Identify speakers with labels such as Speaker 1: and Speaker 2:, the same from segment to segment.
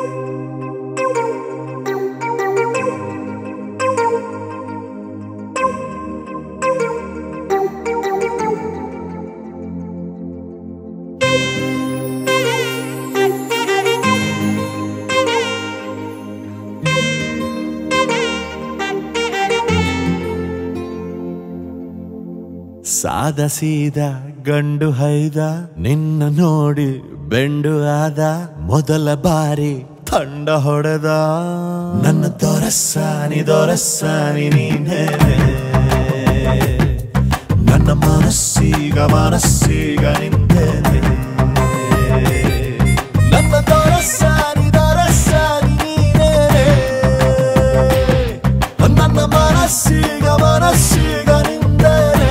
Speaker 1: ಸಾದ ಸೀದ ಗಂಡು ಹೈದ ನಿನ್ನ ನೋಡಿ ಬೆಂಡು ಆದ ಮೊದಲ ಬಾರಿ ತಂಡ ಹೊಡೆದ ನನ್ನ ದೊರಸ್ಸಾನಿ ದೊರಸ್ಸಾನಿ ನೀನೇ ನನ್ನ ಮನಸ್ಸೀಗ ಮನಸ್ಸೀಗ ನಿಂದೇನೆ ನನ್ನ ದೊರಸ್ಸಾನಿ ದೊರಸ್ಸಾನಿ ನೀನೇ ನನ್ನ ಮನಸ್ಸೀಗ ಮನಸ್ಸೀಗ ನಿಂದೇನೆ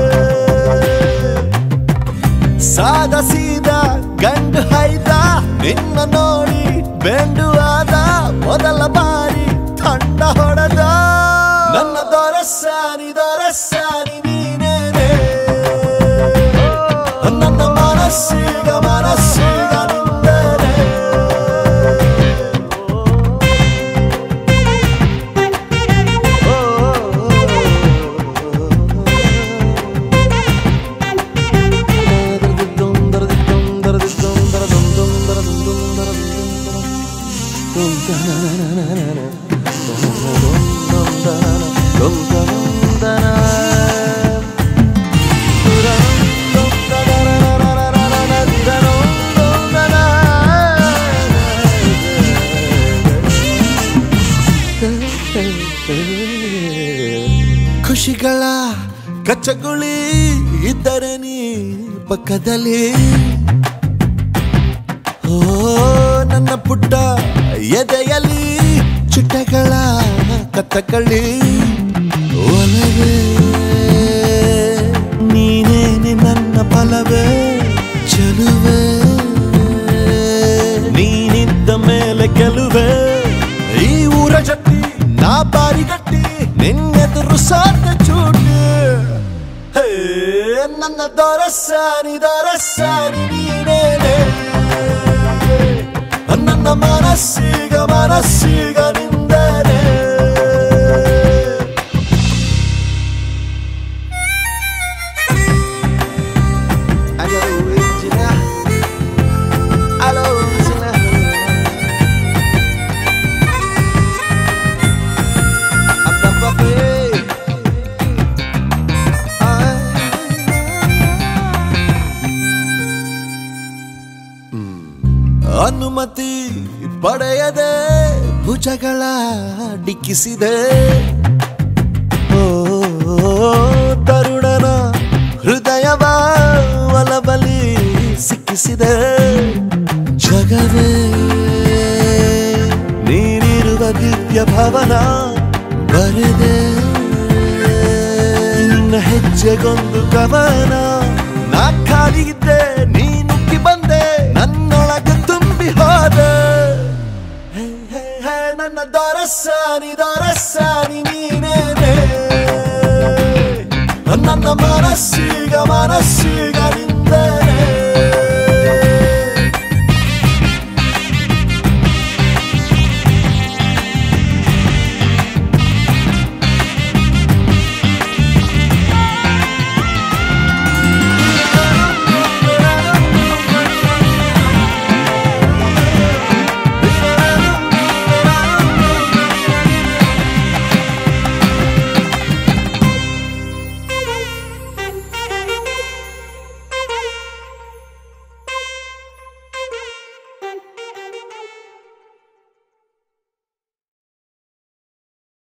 Speaker 1: ಸಾದ ಸೀದ ಗಂಡು ಹೈದ ನಿನ್ನ ನೋಡಿ ಬೆಂಡು ಆದ ಮೊದಲ ಬಾರಿ ತಂಡ ಹೊಡೆದ ನನ್ನ ದೊರಸಾನಿ ದೊರಸಾನಿ ನೀನೇನೆ ನನ್ನ ಮನಸ್ಸೀಗ ಮನಸ್ಸೀಗ ನಿಂದೇನೆ ಖುಷಿಗಳ ಕಚ್ಚಗುಳಿ ಇದ್ದರೆ ನೀ ಪಕ್ಕದಲ್ಲಿ ಓ ನನ್ನ ಪುಟ್ಟ ಎದೆಯಲ್ಲಿ ಚಿಟ್ಟಗಳ ಕತ್ತಕಳಿ ಒಲವೇ ನೀನೇನೆ ನನ್ನ ಫಲವೇ ಚಲುವೆ ನೀನಿದ್ದ ಮೇಲೆ ಗೆಲುವೆ ಈ ಊರ ಜಟ್ಟಿ ನಾ ಬಾರಿ ಗಟ್ಟಿ ನಿನ್ನೆದುರು ಸಾಧ್ಯ ಚೂಟಿ ಹೇ ನನ್ನ ದೊರಸಾನಿ ದೊರಸಾನಿ ನೀನೇನೆ ನನ್ನ ಮನಸ್ಸೀಗ ಮನಸ್ಸೀಗ ನಿಂದನೆ
Speaker 2: Aló, Angela. Aló, Angela. Anda, papi.
Speaker 1: ಅನುಮತಿ ಪಡೆಯದೆ ಭುಜಗಳ ಡಿಕ್ಕಿಸಿದೆ ಓ ತರುಣನ ಹೃದಯವ ಒಲಬಲಿ ಸಿಕ್ಕಿಸಿದೆ ಜಗವೇ ನೀನಿರುವ ದಿವ್ಯ ಭವನ ಬರೆದೆ ನಿನ್ನ ಹೆಜ್ಜೆಗೊಂದು ಕವನ ನಾ ಖಾಲಿ ಇದ್ದೆ ನೀ ನುಗ್ಗಿ ಬಂದೆ ನನ್ನೊಳಗೆ ತುಂಬಿ ಹೋದೆ ಹೇ, ಹೇ, ಹೇ, ನನ್ನ ದೊರಸಾನಿ ದೊರಸಾನಿ ನೀನೇನೆ ನನ್ನ ಮನಸ್ಸೀಗ ಮನಸ್ಸೀಗ